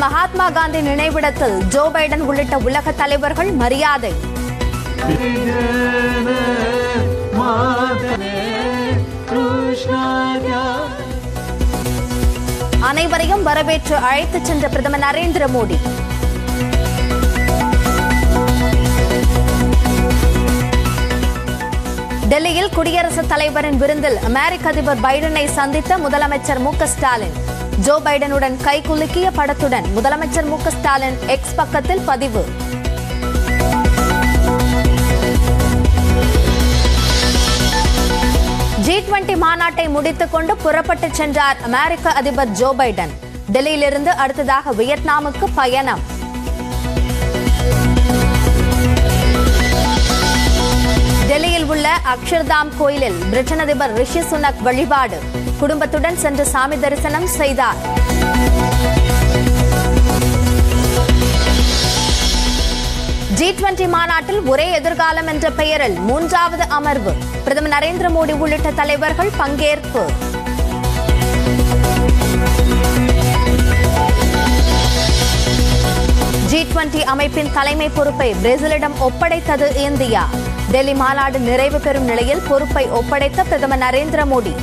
மகாத்மா காந்தி நினைவிடத்தில் Joe Biden உள்ளிட்ட உலக தலைவர்கள் மரியாதை அனைவரையும் வரவேற்று அழைத்துச் சென்ற பிரதமர் நரேந்திர மோடி டெல்லியில் குடியரசுத் தலைவரின் விருந்தில் அமெரிக்க அதிபர் பைடனை சந்தித்த முதலமைச்சர் மு க ஸ்டாலின் ஜோ பைடனுடன் கைகுலுக்கிய படத்துடன் முதலமைச்சர் மு க ஸ்டாலின் எக்ஸ் பக்கத்தில் பதிவு ஜி டுவெண்டி மாநாட்டை முடித்துக் கொண்டு புறப்பட்டுச் சென்றார் அமெரிக்க அதிபர் ஜோ பைடன் டெல்லியிலிருந்து அடுத்ததாக வியட்நாமுக்கு பயணம் டெல்லியில் உள்ள அக்ஷர்தாம் கோயிலில் பிரிட்டன் அதிபர் ரிஷி சுனக் வழிபாடு குடும்பத்துடன் சென்று சாமி தரிசனம் செய்தார் ஜி டுவெண்டி மாநாட்டில் ஒரே எதிர்காலம் என்ற பெயரில் மூன்றாவது அமர்வு பிரதமர் நரேந்திர மோடி உள்ளிட்ட தலைவர்கள் பங்கேற்பு ஜி டுவெண்டி அமைப்பின் தலைமை பொறுப்பை பிரேசிலிடம் ஒப்படைத்தது இந்தியா டெல்லி மாநாடு நிறைவு பெறும் நிலையில் பொறுப்பை ஒப்படைத்த பிரதமர் நரேந்திர மோடி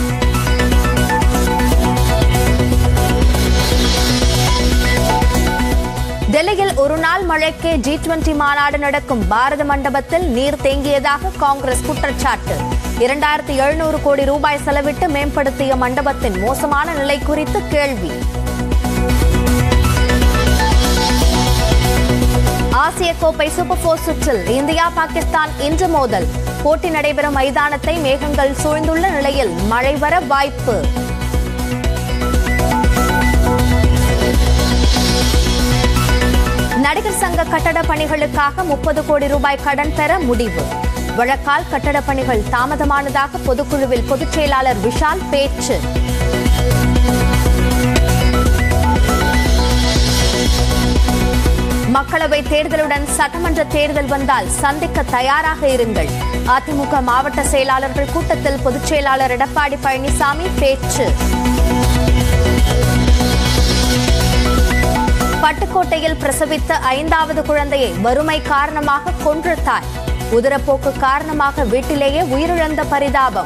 டெல்லியில் ஒரு நாள் மழைக்கே ஜி டுவெண்டி மாநாடு நடக்கும் பாரத மண்டபத்தில் நீர் தேங்கியதாக காங்கிரஸ் குற்றச்சாட்டு இரண்டாயிரத்தி எழுநூறு கோடி ரூபாய் செலவிட்டு மேம்படுத்திய மண்டபத்தின் மோசமான நிலை குறித்து கேள்வி ஆசிய கோப்பை சூப்பர் போர் சுற்றில் இந்தியா பாகிஸ்தான் இன்று மோதல் போட்டி நடைபெறும் மைதானத்தை மேகங்கள் சூழ்ந்துள்ள நிலையில் மழை வர வாய்ப்பு நடிகர் சங்க கட்டட பணிகளுக்காக முப்பது கோடி ரூபாய் கடன் பெற முடிவு வழக்கால் கட்டட பணிகள் தாமதமானதாக பொதுக்குழுவில் பொதுச் செயலாளர் விஷால் பேச்சு மக்களவை தேர்தலுடன் சட்டமன்ற தேர்தல் வந்தால் சந்திக்க தயாராக இருங்கள் அதிமுக மாவட்ட செயலாளர்கள் கூட்டத்தில் பொதுச் செயலாளர் எடப்பாடி பழனிசாமி பேச்சு பட்டுக்கோட்டையில் பிரசவித்த ஐந்தாவது குழந்தையை வறுமை காரணமாக கொன்ற தாய் உதிரப்போக்கு காரணமாக வீட்டிலேயே உயிரிழந்த பரிதாபம்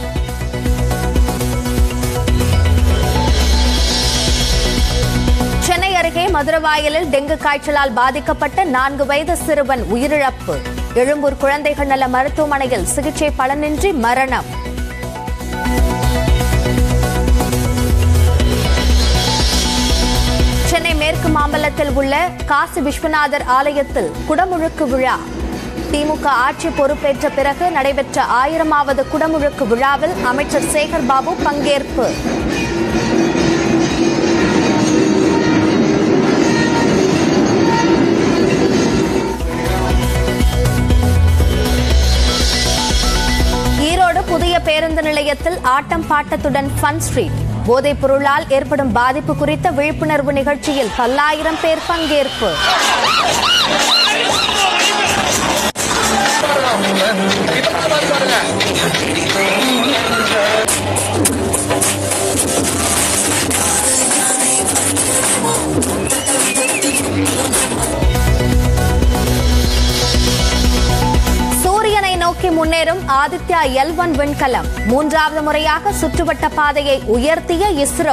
சென்னை அருகே மதுரவாயலில் டெங்கு காய்ச்சலால் பாதிக்கப்பட்ட நான்கு வயது சிறுவன் உயிரிழப்பு எழும்பூர் குழந்தைகள் நல மருத்துவமனையில் சிகிச்சை பலனின்றி மரணம் சென்னை மேற்கு மாம்பலத்தில் உள்ள காசி விஸ்வநாதர் ஆலயத்தில் குடமுழுக்கு விழா திமுக ஆட்சி பொறுப்பேற்ற பிறகு நடைபெற்ற ஆயிரமாவது குடமுழுக்கு விழாவில் அமைச்சர் சேகர் பாபு பங்கேற்பு ஈரோடு புதிய பேருந்து நிலையத்தில் ஆட்டம் பாட்டத்துடன் ஃபன் ஸ்ட்ரீட் போதைப் பொருளால் ஏற்படும் பாதிப்பு குறித்த விழிப்புணர்வு நிகழ்ச்சியில் பல்லாயிரம் பேர் பங்கேற்பு சூரியனை நோக்கி முன்னேறும் ஆதித்யா எல் ஒன் விண்கலம் மூன்றாவது முறையாக சுற்றுவட்ட பாதையை உயர்த்திய இஸ்ரோ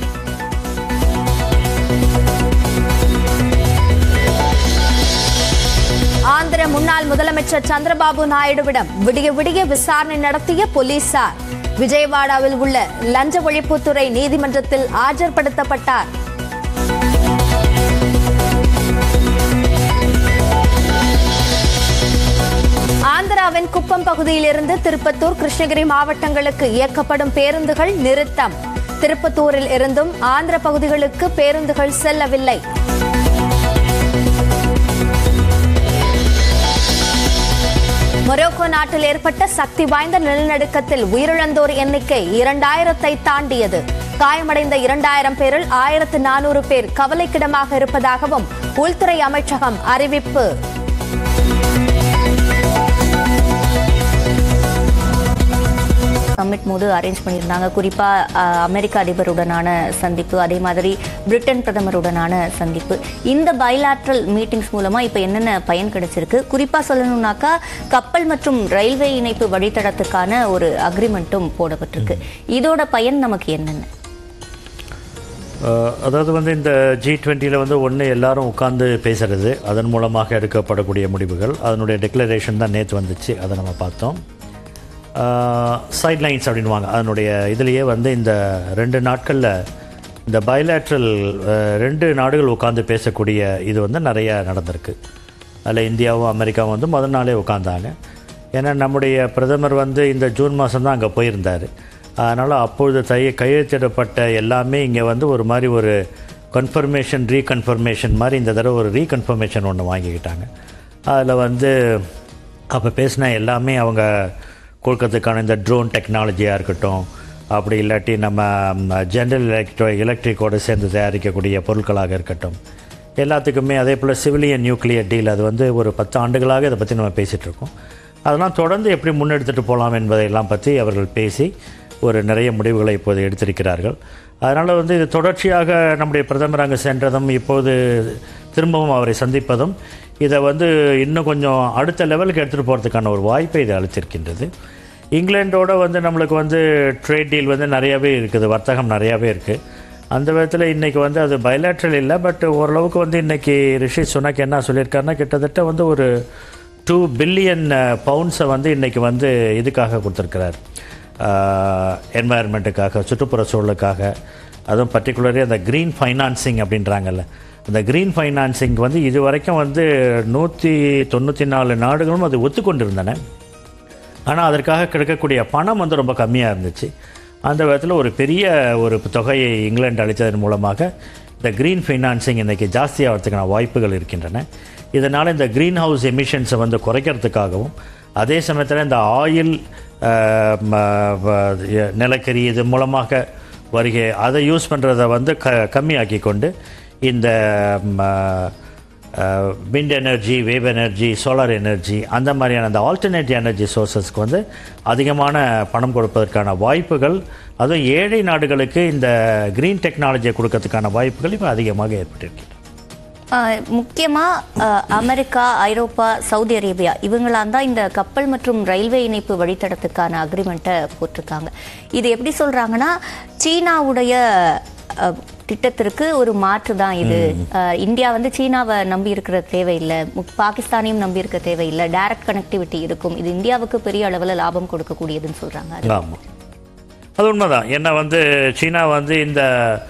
ஆந்திர முன்னாள் முதலமைச்சர் சந்திரபாபு நாயுடுவிடம் விடிய விடிய விசாரணை நடத்திய போலீசார் விஜயவாடாவில் உள்ள லஞ்ச ஒழிப்புத்துறை நீதிமன்றத்தில் ஆஜர்படுத்தப்பட்டார் ஆந்திராவின் குப்பம் பகுதியிலிருந்து திருப்பத்தூர் கிருஷ்ணகிரி மாவட்டங்களுக்கு இயக்கப்படும் பேருந்துகள் நிறுத்தம் திருப்பத்தூரில் இருந்தும் ஆந்திர பகுதிகளுக்கு பேருந்துகள் செல்லவில்லை மொரோக்கோ நாட்டில் ஏற்பட்ட சக்தி வாய்ந்த நிலநடுக்கத்தில் உயிரிழந்தோர் எண்ணிக்கை இரண்டாயிரத்தை தாண்டியது காயமடைந்த இரண்டாயிரம் பேரில் ஆயிரத்து நானூறு பேர் கவலைக்கிடமாக இருப்பதாகவும் உள்துறை அமைச்சகம் அறிவிப்பு சம்மிட் போது அரேஞ்ச் பண்ணியிருந்தாங்க குறிப்பாக அமெரிக்க அதிபருடனான சந்திப்பு அதே மாதிரி பிரிட்டன் பிரதமருடனான சந்திப்பு இந்த பைலாட்ரல் மீட்டிங்ஸ் மூலமாக இப்போ என்னென்ன பயன் கிடைச்சிருக்கு குறிப்பாக சொல்லணும்னாக்கா கப்பல் மற்றும் ரயில்வே இணைப்பு வழித்தடத்துக்கான ஒரு அக்ரிமெண்ட்டும் போடப்பட்டிருக்கு இதோட பயன் நமக்கு என்னென்ன அஹ், அதாவது வந்து இந்த ஜி டுவெண்ட்டியில் வந்து ஒன்று எல்லாரும் உட்கார்ந்து பேசுறது அதன் மூலமாக எடுக்கப்படக்கூடிய முடிவுகள் அதனுடைய டெக்ளரேஷன் தான் நேற்று வந்துச்சு அதை நம்ம பார்த்தோம் சைட்லைன்ஸ் அப்படின்வாங்க அதனுடைய இதுலேயே வந்து இந்த ரெண்டு நாட்களில் இந்த பயலேட்ரல் ரெண்டு நாடுகள் உட்காந்து பேசக்கூடிய இது வந்து நிறைய நடந்திருக்கு அதில் இந்தியாவும் அமெரிக்காவும் வந்து முதல் நாளே உட்காந்தாங்க ஏன்னா நம்முடைய பிரதமர் வந்து இந்த ஜூன் மாதம் தான் அங்கே போயிருந்தார் அதனால் அப்பொழுது தை கையெழுத்திடப்பட்ட எல்லாமே இங்கே வந்து ஒரு மாதிரி ஒரு கன்ஃபர்மேஷன் ரீகன்ஃபர்மேஷன் மாதிரி இந்த தடவை ஒரு ரீகன்ஃபர்மேஷன் ஒன்று வாங்கிக்கிட்டாங்க அதில் வந்து அப்போ பேசின எல்லாமே அவங்க கொடுக்கறதுக்கான இந்த ட்ரோன் டெக்னாலஜியாக இருக்கட்டும் அப்படி இல்லாட்டி நம்ம ஜென்ரல் எலக்ட்ரோ எலக்ட்ரிக்கோடு சேர்ந்து தயாரிக்கக்கூடிய பொருட்களாக இருக்கட்டும் எல்லாத்துக்குமே அதே போல் சிவிலியன் நியூக்ளியர் டீல் அது வந்து ஒரு பத்து ஆண்டுகளாக இதை பற்றி நம்ம பேசிகிட்டு இருக்கோம் அதெல்லாம் தொடர்ந்து எப்படி முன்னெடுத்துட்டு போகலாம் என்பதையெல்லாம் பற்றி அவர்கள் பேசி ஒரு நிறைய முடிவுகளை இப்போது எடுத்திருக்கிறார்கள் அதனால் வந்து இது தொடர்ச்சியாக நம்முடைய பிரதமர் அங்கே சென்றதும் இப்போது திரும்பவும் அவரை சந்திப்பதும் இதை வந்து இன்னும் கொஞ்சம் அடுத்த லெவலுக்கு எடுத்துகிட்டு போகிறதுக்கான ஒரு வாய்ப்பை இது அளித்திருக்கின்றது இங்கிலாண்டோட வந்து நம்மளுக்கு வந்து ட்ரேட் டீல் வந்து நிறையாவே இருக்குது வர்த்தகம் நிறையாவே இருக்குது அந்த விதத்தில் இன்றைக்கி வந்து அது பயலாட்ரல் இல்லை பட் ஓரளவுக்கு வந்து இன்றைக்கி ரிஷி சுனக் என்ன சொல்லியிருக்காருன்னா கிட்டத்தட்ட வந்து ஒரு டூ பில்லியன் பவுண்ட்ஸை வந்து இன்றைக்கி வந்து இதுக்காக கொடுத்துருக்கிறார் என்வாயர்மெண்ட்டுக்காக சுற்றுப்புற சூழலுக்காக அதுவும் பர்டிகுலரி அந்த க்ரீன் ஃபைனான்சிங் அப்படின்றாங்கல்ல அந்த க்ரீன் ஃபைனான்சிங் வந்து இது வரைக்கும் வந்து நூற்றி தொண்ணூற்றி நாலு நாடுகளும் அது ஒத்துக்கொண்டிருந்தன ஆனால் அதற்காக கிடைக்கக்கூடிய பணம் வந்து ரொம்ப கம்மியாக இருந்துச்சு அந்த விதத்தில் ஒரு பெரிய ஒரு தொகையை இங்கிலாந்து அளித்ததன் மூலமாக இந்த க்ரீன் ஃபைனான்சிங் இன்றைக்கி ஜாஸ்தியாகிறதுக்கான வாய்ப்புகள் இருக்கின்றன இதனால் இந்த க்ரீன் ஹவுஸ் எமிஷன்ஸை வந்து குறைக்கிறதுக்காகவும் அதே சமயத்தில் இந்த ஆயில் அஹ், ம- வ- நிலக்கரி இது மூலமாக வருகை அதை யூஸ் பண்ணுறதை வந்து க கம்மியாக்கி கொண்டு இந்த wind energy wave energy solar energy அந்த மாதிரியான அந்த ஆல்டர்னேட்டிவ் எனர்ஜி சோர்சஸ்க்கு வந்து அதிகமான பணம் கொடுப்பதற்கான வாய்ப்புகள் அதுவும் ஏழை நாடுகளுக்கு இந்த க்ரீன் டெக்னாலஜியை கொடுக்கறதுக்கான வாய்ப்புகள் இப்போ அதிகமாக ஏற்பட்டிருக்கின்றன ஆஹ் முக்கியமா ஆஹ் அமெரிக்கா ஐரோப்பா சவுதி அரேபியா இவங்களாம் தான் இந்த கப்பல் மற்றும் ரயில்வே இணைப்பு வழித்தடத்துக்கான அக்ரிமெண்ட்டை போட்டிருக்காங்க இது எப்படி சொல்றாங்கன்னா சீனாவுடைய ஆஹ், திட்டத்திற்கு ஒரு மாற்று தான் இது ஆஹ், இந்தியா வந்து சீனாவை நம்பி இருக்கிற தேவையில்லை மு- பாகிஸ்தானையும் நம்பி இருக்க தேவையில்லை டைரக்ட் கனெக்டிவிட்டி இருக்கும் இது இந்தியாவுக்கு பெரிய அளவில் லாபம் கொடுக்கக்கூடியதுன்னு சொல்றாங்க அது ஆமாம் அது உண்மைதான் ஏன்னா வந்து சீனா வந்து இந்த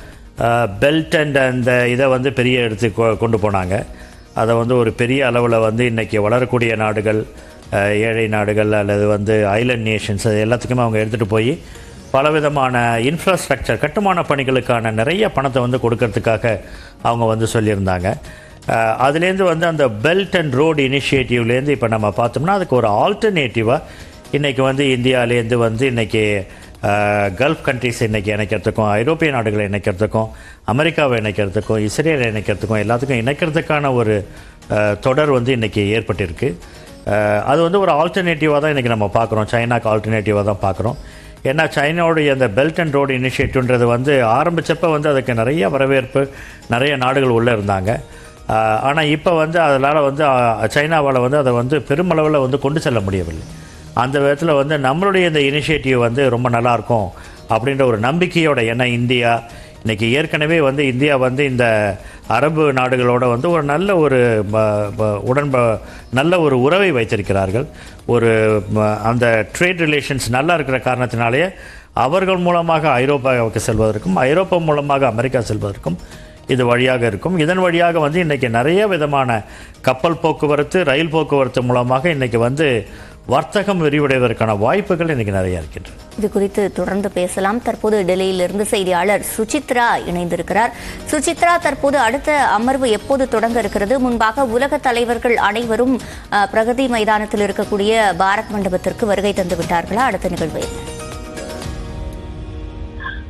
பெல்ட் அண்ட் அந்த இதை வந்து பெரிய எடுத்து கொ- கொண்டு போனாங்க அதை வந்து ஒரு பெரிய அளவில் வந்து இன்றைக்கி வளரக்கூடிய நாடுகள் அஹ், ஏழை நாடுகள் அல்லது வந்து ஐலண்ட் நேஷன்ஸ் அது எல்லாத்துக்குமே அவங்க எடுத்துகிட்டு போய் பலவிதமான இன்ஃப்ராஸ்ட்ரக்சர் கட்டுமான பணிகளுக்கான நிறைய பணத்தை வந்து கொடுக்கறதுக்காக அவங்க வந்து சொல்லியிருந்தாங்க அஹ், அதுலேருந்து வந்து அந்த பெல்ட் அண்ட் ரோடு இனிஷியேட்டிவ்லேருந்து இப்போ நம்ம பார்த்தோம்னா அதுக்கு ஒரு ஆல்டர்னேட்டிவாக இன்றைக்கி வந்து இந்தியாவிலேருந்து வந்து இன்றைக்கி கல்ஃப் கண்ட்ரிஸ் இன்றைக்கி இணைக்கிறதுக்கும் ஐரோப்பிய நாடுகளை இணைக்கிறதுக்கும் அமெரிக்காவை இணைக்கிறதுக்கும் இஸ்ரேலை இணைக்கிறதுக்கும் எல்லாத்துக்கும் இணைக்கிறதுக்கான ஒரு அஹ், தொடர் வந்து இன்றைக்கி ஏற்பட்டிருக்கு அஹ், அது வந்து ஒரு ஆல்டர்னேட்டிவாக தான் இன்றைக்கி நம்ம பார்க்குறோம் சைனாக்கு ஆல்டர்னேட்டிவாக தான் பார்க்குறோம் ஏன்னா சைனாவுடைய அந்த பெல்ட் அண்ட் ரோடு இனிஷியேட்டிவ்ன்றது வந்து ஆரம்பித்தப்ப வந்து அதுக்கு நிறைய வரவேற்பு நிறைய நாடுகள் உள்ளே இருந்தாங்க ஆனால் இப்போ வந்து அதனால் வந்து சைனாவால் வந்து அதை வந்து பெருமளவில் வந்து கொண்டு செல்ல முடியவில்லை அந்த விதத்தில் வந்து நம்மளுடைய இந்த இனிஷியேட்டிவ் வந்து ரொம்ப நல்லாயிருக்கும் அப்படின்ற ஒரு நம்பிக்கையோட ஏன்னா இந்தியா இன்றைக்கி ஏற்கனவே வந்து இந்தியா வந்து இந்த அரபு நாடுகளோட வந்து ஒரு நல்ல ஒரு ம- ம- உடன்ப நல்ல ஒரு உறவை வைத்திருக்கிறார்கள் ஒரு ம- அந்த ட்ரேட் ரிலேஷன்ஸ் நல்லா இருக்கிற காரணத்தினாலேயே அவர்கள் மூலமாக ஐரோப்பாவுக்கு செல்வதற்கும் ஐரோப்பா மூலமாக அமெரிக்கா செல்வதற்கும் இது வழியாக இருக்கும் இதன் வழியாக வந்து இன்றைக்கி நிறைய விதமான கப்பல் போக்குவரத்து ரயில் போக்குவரத்து மூலமாக இன்றைக்கி வந்து வர்த்தகம் விரிவடைவதற்கான வாய்ப்புகள் இன்றைக்கி நிறைய இருக்கின்றன இது குறித்து தொடர்ந்து பேசலாம் தற்போது டெல்லியிலிருந்து செய்தியாளர் சுசித்ரா இணைந்திருக்கிறார் சுசித்ரா தற்போது அடுத்த அமர்வு எப்போது தொடங்க இருக்கிறது முன்பாக உலக தலைவர்கள் அனைவரும் அஹ், பிரகதி மைதானத்தில் இருக்கக்கூடிய பாரத் மண்டபத்திற்கு வருகை தந்து விட்டார்களா அடுத்த நிகழ்வு என்ன?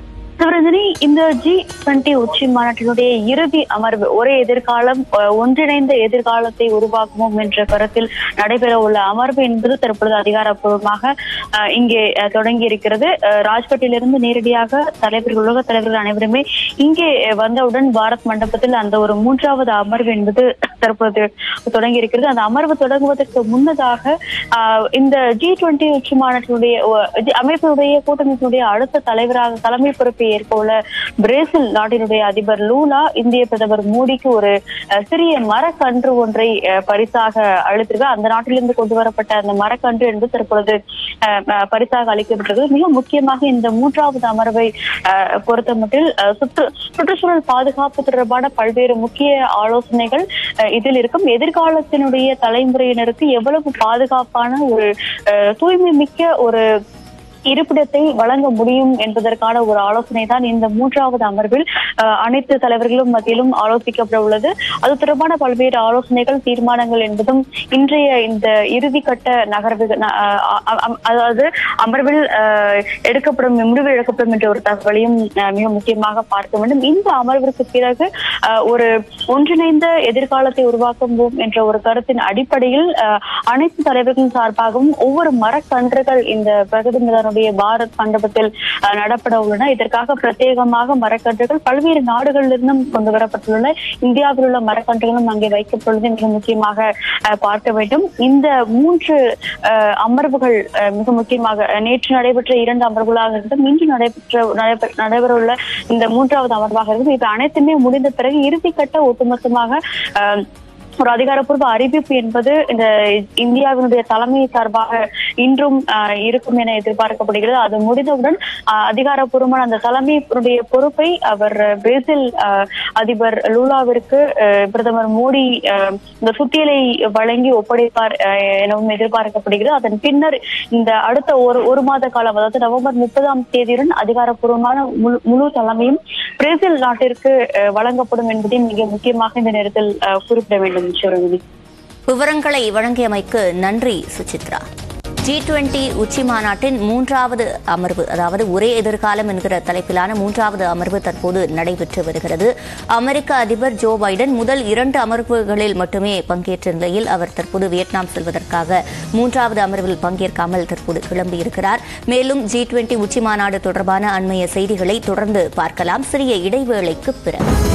சிவரஞ்சனி இந்த ஜி டுவெண்டி உச்சி மாநாட்டினுடைய இறுதி அமர்வு ஒரே எதிர்காலம் அஹ், ஒன்றிணைந்த எதிர்காலத்தை உருவாக்குவோம் என்ற கருத்தில் நடைபெற உள்ள அமர்வு என்பது தற்பொழுது அதிகாரப்பூர்வமாக அஹ், இங்கே அஹ், தொடங்கி இருக்கிறது அஹ், ராஜ்கட்டிலிருந்து நேரடியாக தலைவர்கள் உலக தலைவர்கள் அனைவருமே இங்கே அஹ், வந்தவுடன் பாரத் மண்டபத்தில் அந்த ஒரு மூன்றாவது அமர்வு என்பது தற்போது தொடங்கி இருக்கிறது அந்த அமர்வு தொடங்குவதற்கு முன்னதாக ஆஹ், இந்த ஜி டுவெண்டி உச்சி மாநாட்டினுடைய ஒ- ஜி- அமைப்பினுடைய கூட்டமைப்பினுடைய அடுத்த தலைவராக தலைமை பொறுப்பை ஏற்க உள்ள பிரேசில் நாட்டினுடைய அதிபர் லூலா இந்திய பிரதமர் மோடிக்கு ஒரு அஹ், சிறிய மரக்கன்று ஒன்றை அஹ், பரிசாக அளித்திருக்கார் அந்த நாட்டிலிருந்து கொண்டு வரப்பட்ட அந்த மரக்கன்று என்பது தற்பொழுது அஹ், அஹ், பரிசாக அளிக்கப்பட்டது மிக முக்கியமாக இந்த மூன்றாவது அமர்வை அஹ், பொறுத்தமட்டில் அஹ், சுற்று சுற்றுச்சூழல் பாதுகாப்பு தொடர்பான பல்வேறு முக்கிய ஆலோசனைகள் அஹ், இதில் இருக்கும் எதிர்காலத்தினுடைய தலைமுறையினருக்கு எவ்வளவு பாதுகாப்பான ஒரு அஹ், தூய்மை மிக்க ஒரு இருப்பிடத்தை வழங்க முடியும் என்பதற்கான ஒரு ஆலோசனை தான் இந்த மூன்றாவது அமர்வில் அஹ், அனைத்து தலைவர்களும் மத்தியிலும் ஆலோசிக்கப்பட உள்ளது அது தொடர்பான பல்வேறு ஆலோசனைகள் தீர்மானங்கள் என்பதும் இன்றைய இந்த இறுதிக்கட்ட நகர்வு ந- அஹ், அ- அ- அதாவது அமர்வில் அஹ், எடுக்கப்படும் முடிவு எடுக்கப்படும் என்ற ஒரு தகவலையும் அஹ், மிக முக்கியமாக பார்க்க வேண்டும் இந்த அமர்விற்கு பிறகு அஹ், ஒரு ஒன்றிணைந்த எதிர்காலத்தை உருவாக்குவோம் என்ற ஒரு கருத்தின் அடிப்படையில் அஹ், அனைத்து தலைவர்களின் சார்பாகவும் ஒவ்வொரு மரக்கன்றுகள் இந்த பிரகதிமிதனுடைய பாரத் மண்டபத்தில் அஹ், நடப்பட உள்ளன இதற்காக பிரத்யேகமாக மரக்கன்றுகள் பல்வேறு நாடுகளிலிருந்தும் கொண்டு வரப்பட்டுள்ளன இந்தியாவில் உள்ள மரக்கன்றுகளும் அங்கே வைக்கப்பட்டுள்ளது மிக முக்கியமாக அஹ், பார்க்க வேண்டும் இந்த மூன்று அஹ், அமர்வுகள் அஹ், மிக முக்கியமாக அஹ், நேற்று நடைபெற்ற இரண்டு அமர்வுகளாக இருக்கட்டும் இன்று நடைபெற்ற நடைபெற நடைபெற உள்ள இந்த மூன்றாவது அமர்வாக இருக்கும் இவை அனைத்துமே முடிந்த பிறகு இறுதிக்கட்ட ஒட்டுமொத்தமாக அஹ், ஒரு அதிகாரப்பூர்வ அறிவிப்பு என்பது இந்த இந்தியாவினுடைய தலைமை சார்பாக இன்றும் அஹ், இருக்கும் என எதிர்பார்க்கப்படுகிறது அது முடிந்தவுடன் அஹ், அதிகாரப்பூர்வமான அந்த தலைமையினுடைய பொறுப்பை அவர் பிரேசில் அஹ், அதிபர் லூலாவிற்கு அஹ், பிரதமர் மோடி அஹ், இந்த சுத்தியலை வழங்கி ஒப்படைப்பார் அஹ், எனவும் எதிர்பார்க்கப்படுகிறது அதன் பின்னர் இந்த அடுத்த ஒரு ஒரு மாத காலம் அதாவது நவம்பர் முப்பதாம் தேதியுடன் அதிகாரப்பூர்வமான முழு முழு தலைமையும் பிரேசில் நாட்டிற்கு அஹ், வழங்கப்படும் என்பதையும் மிக முக்கியமாக இந்த நேரத்தில் அஹ், குறிப்பிட வேண்டும் சிவரஞ்சனி விவரங்களை வழங்கியமைக்கு நன்றி சுசித்ரா ஜி டுவெண்டி உச்சி மாநாட்டின் மூன்றாவது அமர்வு அதாவது ஒரே எதிர்காலம் என்கிற தலைப்பிலான மூன்றாவது அமர்வு தற்போது நடைபெற்று வருகிறது அமெரிக்க அதிபர் ஜோ பைடன் முதல் இரண்டு அமர்வுகளில் மட்டுமே பங்கேற்ற நிலையில் அவர் தற்போது வியட்நாம் செல்வதற்காக மூன்றாவது அமர்வில் பங்கேற்காமல் தற்போது கிளம்பியிருக்கிறார் மேலும் ஜி டுவெண்டி உச்சி மாநாடு தொடர்பான அண்மைய செய்திகளை தொடர்ந்து பார்க்கலாம் சிறிய இடைவேளைக்கு பிறகு